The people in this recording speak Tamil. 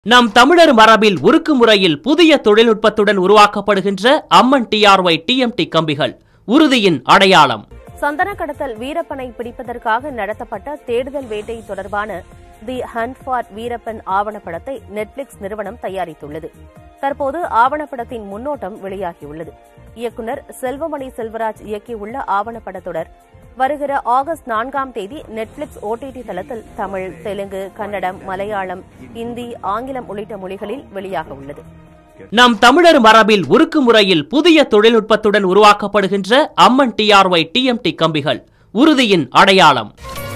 நம் தமிழர் மரபில் உருக்கு முறையில் புதிய தொழில்நுட்பத்துடன் உருவாக்கப்படுகின்ற அம்மன் டிஆர்ஒய் டிஎம்டி கம்பிகள் உறுதியின் அடையாளம் சந்தன கடத்தல் வீரப்பனை பிடிப்பதற்காக நடத்தப்பட்ட தேடுதல் வேட்டை தொடர்பான தி ஹண்ட் ஃபார் வீரப்பன் ஆவணப்படத்தை நெட்ஃபிளிக்ஸ் நிறுவனம் தயாரித்துள்ளது தற்போது ஆவணப்படத்தின் முன்னோட்டம் வெளியாகியுள்ளது இயக்குனர் செல்வமணி செல்வராஜ் இயக்கியுள்ள ஆவணப்படத்தொடர் வருகிற ஆகஸ்ட் நான்காம் தேதி நெட்ஃபிளிக்ஸ் ஓடிடி தளத்தில் தமிழ் தெலுங்கு கன்னடம் மலையாளம் இந்தி ஆங்கிலம் உள்ளிட்ட மொழிகளில் வெளியாக உள்ளது நம் தமிழர் மரபில் உருக்கு முறையில் புதிய தொழில்நுட்பத்துடன் உருவாக்கப்படுகின்ற அம்மன் டிஆர்ஒய் டிஎம்டி கம்பிகள் உறுதியின் அடையாளம்